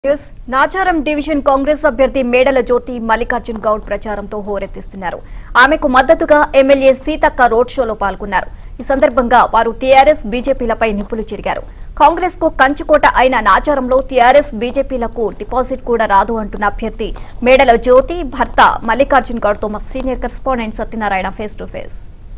news Nacharam division Congress అభ్యర్థి మేడల జ్యోతి మల్లికార్జున్ గౌడ్ ప్రచారంతో హోరెత్తిస్తున్నారు ఆమెకు మద్దతుగా ఎమ్మెల్యే సీతక్క రోడ్ షోలో పాల్గొన్నారు ఈ సందర్భంగా వారు టీఆర్ఎస్ బీజేపీలపై నిప్పులు చెరిగారు కాంగ్రెస్ కు కంచుకోట అయిన నాచారంలో టీఆర్ఎస్ బీజేపీలకు డిపాజిట్ కూడా రాదు అంటున్న అభ్యర్థి మేడల జ్యోతి భర్త మల్లికార్జున్ గౌడ్ తో మా senior correspondent Satyanarayana face to face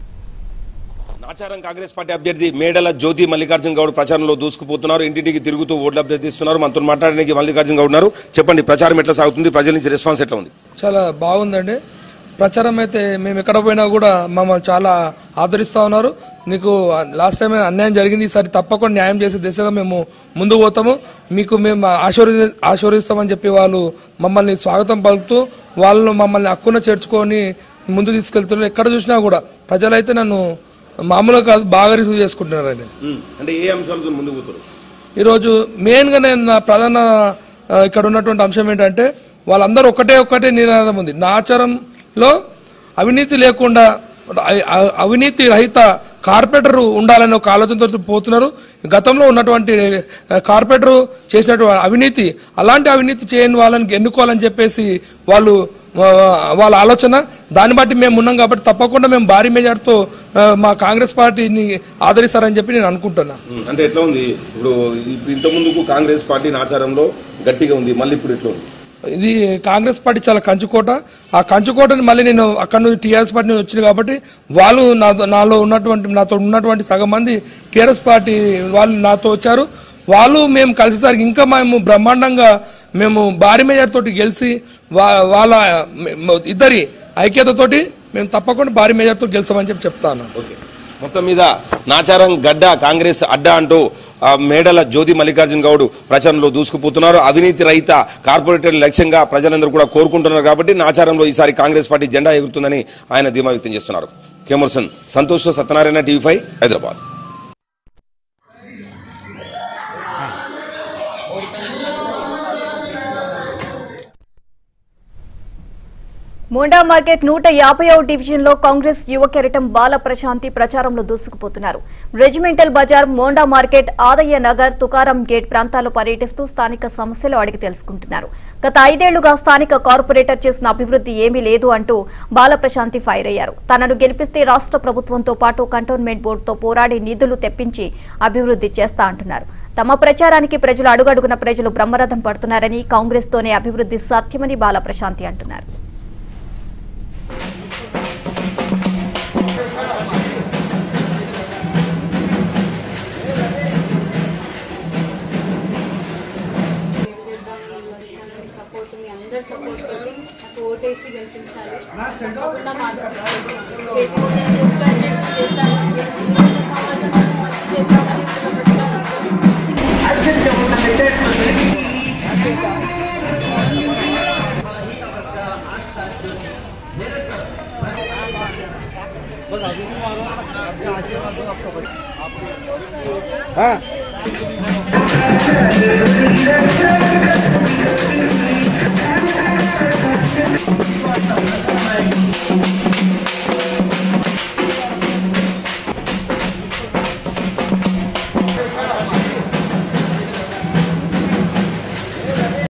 Nacharam Congress party అభ్యర్థి మేడల జ్యోతి మల్లికార్జున గౌడ్ ప్రచారంలో దూసుకుపోతున్నారు ఇంటింటికి తిరుగుతూ ఓట్లు అభ్యర్థిస్తున్నారు మనతో మాట్లాడడానికి మల్లికార్జున గౌడ్ ఉన్నారు చెప్పండి ప్రచారం ఎట్లా సాగుతుంది ప్రజల నుంచి రెస్పాన్స్ ఎట్లా ఉంది చాలా బాగుందండి ప్రచారం అయితే మేము ఎక్కడ పోయినా కూడా మమ్మల్ని చాలా ఆదరిస్తా ఉన్నారు నీకు లాస్ట్ టైం అన్యాయం జరిగింది ఈసారి తప్పకుండా న్యాయం చేసే దిశగా మేము ముందుకు పోతాము మీకు మేము ఆశీర్వది ఆశీర్వదిస్తామని చెప్పి వాళ్ళు మమ్మల్ని స్వాగతం పలుకుతూ వాళ్ళు మమ్మల్ని హక్కున చేర్చుకొని ముందు తీసుకెళ్తున్నారు ఎక్కడ చూసినా కూడా ప్రజలైతే నన్ను మామూలుగా కాదు బాగా రిసీవ్ చేసుకుంటున్నారండి అంటే ఏ అంశాలతో ముందుకు పోతారు ఈరోజు మెయిన్గా నేను నా ప్రధాన ఆ, ఇక్కడ ఉన్నటువంటి అంశం ఏంటంటే వాళ్ళందరూ ఒకటే ఒకటే నినాదం ఉంది నాచారంలో అవినీతి లేకుండా అ- అ- అవినీతి రహిత కార్పొరేటర్ ఉండాలనే ఒక ఆలోచనతో పోతున్నారు గతంలో ఉన్నటువంటి ఆ, కార్పొరేటర్ చేసినటువంటి అవినీతి అలాంటి అవినీతి చేయని వాళ్ళని ఎన్నుకోవాలని చెప్పేసి వాళ్ళు ఆ, వాళ్ళ ఆలోచన దాన్ని బట్టి మేము ఉన్నాం కాబట్టి తప్పకుండా మేము భారీ మెజార్టీతో ఆ, మా కాంగ్రెస్ పార్టీని ఆదరిస్తారని చెప్పి నేను అనుకుంటున్నా అంటే ఎట్లా ఉంది ఇప్పుడు ఇంత ముందుకు కాంగ్రెస్ పార్టీ నాచారంలో గట్టిగా ఉంది మళ్ళీ ఇప్పుడు ఎట్లా ఉంది ఇది కాంగ్రెస్ పార్టీ చాలా కంచుకోట ఆ కంచుకోటని మళ్ళీ నేను అక్కడ నుంచి టీఆర్ఎస్ పార్టీ నుంచి వచ్చింది కాబట్టి వాళ్ళు నాతో నాలో ఉన్నటువంటి నాతో ఉన్నటువంటి సగం మంది టీఆర్ఎస్ పార్టీ వాళ్ళు నాతో వచ్చారు వాళ్ళు మేము కలిసేసరికి ఇంకా మేము బ్రహ్మాండంగా మేము భారీ మేజర్ తోటి గెలిచి వా- వాళ్ళ మ- ఇద్దరి ఐక్యతతోటి మేము తప్పకుండా భారీ మేజర్ తోటి గెలిచామని చెప్పి చెప్తాను ఓకే మొత్తం మీద నాచారం గడ్డ కాంగ్రెస్ అడ్డా అంటూ ఆ, మేడల జ్యోతి మల్లికార్జున గౌడ్ ప్రచారంలో దూసుకుపోతున్నారు అవినీతి రహిత కార్పొరేటర్ లక్ష్యంగా ప్రజలందరూ కూడా కోరుకుంటున్నారు కాబట్టి నాచారంలో ఈసారి కాంగ్రెస్ పార్టీ జెండా ఎగురుతుందని ఆయన ధీమా వ్యక్తం చేస్తున్నారు cameraman Santosh Satyanarayana TV five Hyderabad Monda market నూట యాభైవ డివిజన్ లో కాంగ్రెస్ యువ కెరటం బాల ప్రశాంతి ప్రచారంలో దూసుకుపోతున్నారు Regimental Bazaar Monda market Adayya Nagar Tukaram gate ప్రాంతాల్లో పర్యటిస్తూ స్థానిక సమస్యలు అడిగి తెలుసుకుంటున్నారు గత ఐదేళ్లుగా స్థానిక కార్పొరేటర్ చేసిన అభివృద్ధి ఏమీ లేదు అంటూ బాల ప్రశాంతి ఫైర్ అయ్యారు తనను గెలిపిస్తే రాష్ట్ర ప్రభుత్వంతో పాటు కంటోన్మెంట్ బోర్డుతో పోరాడి నిధులు తెప్పించి అభివృద్ధి చేస్తా అంటున్నారు తమ ప్రచారానికి ప్రజలు అడుగడుగున ప్రజలు బ్రహ్మరథం పడుతున్నారని కాంగ్రెస్ తోనే అభివృద్ధి సాధ్యమని బాల ప్రశాంతి అంటున్నారు సపోర్ట్ మీ అందరి సపోర్ట్ తోటి నాకు ఓటేసి గెలిపించాలి తప్పకుండా మార్పు చేతి పోస్టర్ చేసి చేశాను ఈరోజు సమాజానికి మంచి చేద్దామని పిల్లలు